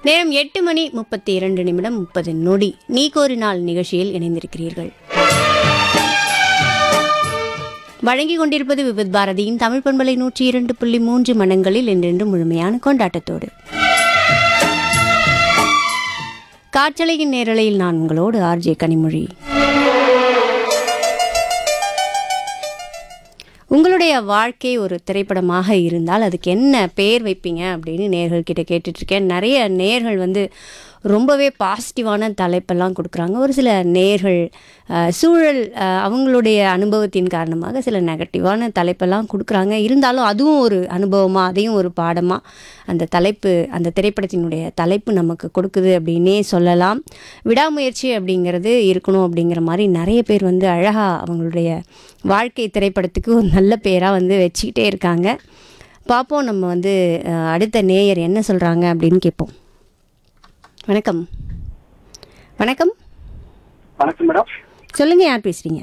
நேரம் எட்டு மணி முப்பத்தி இரண்டு நிமிடம் முப்பது நொடி நீ கோரி நாள் நிகழ்ச்சியில் இணைந்திருக்கிறீர்கள் வழங்கிக் கொண்டிருப்பது விவித் பாரதியின் தமிழ் பண்பலை நூற்றி இரண்டு புள்ளி மூன்று மனங்களில் என்றென்றும் முழுமையான கொண்டாட்டத்தோடு காற்றலையின் நேரலையில் நான் உங்களோடு ஆர்ஜே கனிமொழி உங்களுடைய வாழ்க்கை ஒரு திரைப்படமாக இருந்தால் அதுக்கு என்ன பெயர் வைப்பீங்க அப்படின்னு நேர்கள் கிட்ட கேட்டுட்டு இருக்கேன் நிறைய நேர்கள் வந்து ரொம்பவே பாசிட்டிவான தலைப்பெல்லாம் கொடுக்குறாங்க ஒரு சில நேர்கள் அஹ், சூழல் அஹ், அவங்களுடைய அனுபவத்தின் காரணமாக சில நெகட்டிவான தலைப்பெல்லாம் கொடுக்குறாங்க இருந்தாலும் அதுவும் ஒரு அனுபவமாக அதையும் ஒரு பாடமாக அந்த தலைப்பு அந்த திரைப்படத்தினுடைய தலைப்பு நமக்கு கொடுக்குது அப்படின்னே சொல்லலாம் விடாமுயற்சி அப்படிங்கிறது இருக்கணும் அப்படிங்கிற மாதிரி நிறைய பேர் வந்து அழகாக அவங்களுடைய வாழ்க்கை திரைப்படத்துக்கு ஒரு நல்ல பேராக வந்து வச்சுக்கிட்டே இருக்காங்க பார்ப்போம் நம்ம வந்து அஹ், அடுத்த நேயர் என்ன சொல்கிறாங்க அப்படின்னு கேட்போம் வணக்கம் வணக்கம் வணக்கம் மேடம் சொல்லுங்கள் யார் பேசுகிறீங்க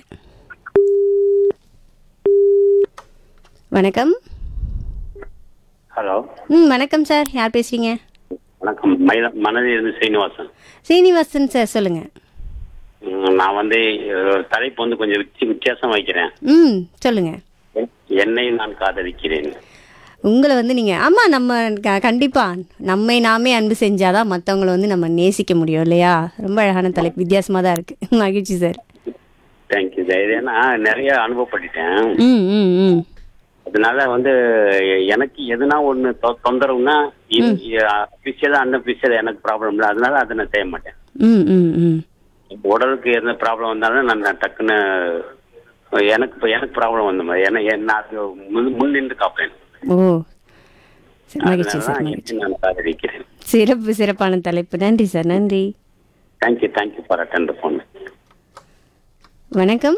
வணக்கம் ஹலோ ம் வணக்கம் சார் யார் பேசுகிறீங்க வணக்கம் மயில மனதில் இருந்து சீனிவாசன் சீனிவாசன் சார் சொல்லுங்கள் ம், நான் வந்து அஹ், தலைப்பு வந்து கொஞ்சம் வித்தி வித்தியாசம் வைக்கிறேன் ம் சொல்லுங்கள் என்னை நான் காதலிக்கிறேன் உங்களை வந்து நீங்கள் ஆமாம் நம்ம க கண்டிப்பாக நம்மை நாமே அன்பு செஞ்சாதான் மற்றவங்கள வந்து நம்ம நேசிக்க முடியும் இல்லையா ரொம்ப அழகான தலைப்பு வித்தியாசமாக தான் இருக்குது மகிழ்ச்சி சார் தேங்க்யூ சார் ஏன்னா நிறைய அனுபவப்பட்டுட்டேன் ம் ம் ம் அதனால வந்து எனக்கு எதுனா ஒன்று தொந்தரவுனா அஃபிஷியலாக அன்அஃபிஷியல் எனக்கு ப்ராப்ளம் இல்லை அதனால அதை நான் செய்ய மாட்டேன் ம் ம் ம் உடலுக்கு எந்த ப்ராப்ளம் வந்தாலும் நான் நான் டக்குன்னு எனக்கு இப்போ எனக்கு ப்ராப்ளம் வந்த மாதிரி ஏன்னா என் நான் அது முன் முன் நின்று காப்பேன் ஓ சரி, மகிழ்ச்சி அதனால சார் தான் மகிழ்ச்சி என்னை நான் காதலிக்கிறேன் சிறப்பு சிறப்பான தலைப்பு நன்றி சார் நன்றி thank you thank you for attend phone வணக்கம்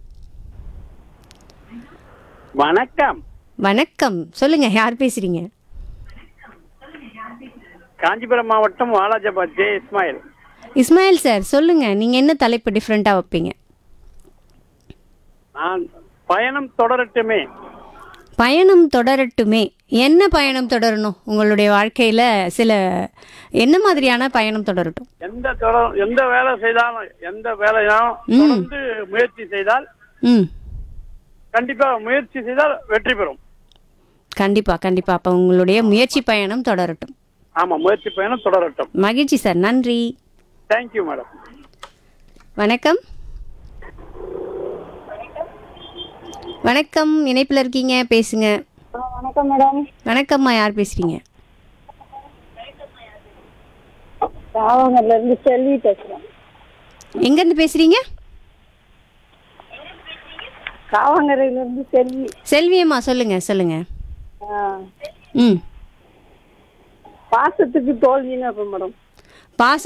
வணக்கம் வணக்கம் சொல்லுங்கள் யார் பேசுகிறீங்க காஞ்சிபுரம் மாவட்டம் வாலாஜாபாத் ஜே இஸ்மாயில் இஸ்மாயில் சார் சொல்லுங்கள் நீங்கள் என்ன தலைப்பு டிஃப்ரெண்ட்டாக வைப்பீங்க நான் பயணம் தொடரட்டுமே பயணம் தொடரட்டுமே என்ன பயணம் தொடரணும் உங்களுடைய வாழ்க்கையில் சில என்ன மாதிரியான பயணம் தொடரட்டும் எந்த தொடர் எந்த வேலை செய்தாலும் எந்த வேலையாலும் ம். தொடர்ந்து முயற்சி செய்தால் ம் கண்டிப்பா முயற்சி செய்தால் வெற்றி பெறும் கண்டிப்பாக கண்டிப்பாக அப்போ உங்களுடைய முயற்சி பயணம் தொடரட்டும் ஆமா முயற்சி பயணம் தொடரட்டும் மகிழ்ச்சி சார் நன்றி தேங்க்யூ மேடம் வணக்கம் வணக்கம் இணைப்பில் இருக்கீங்க பேசுங்க வணக்கம் மேடம் வணக்கம்மா யார் பேசுறீங்க ராவங்கர்ல இருந்து செல்வி பேசுறேன் எங்கேருந்து பேசுறீங்க ராவங்கரையில இருந்து செல்வி செல்வியம்மா சொல்லுங்க சொல்லுங்க ஆ, ம் பாசத்துக்கு தோல்வின்னு அப்ப மேடம் பாச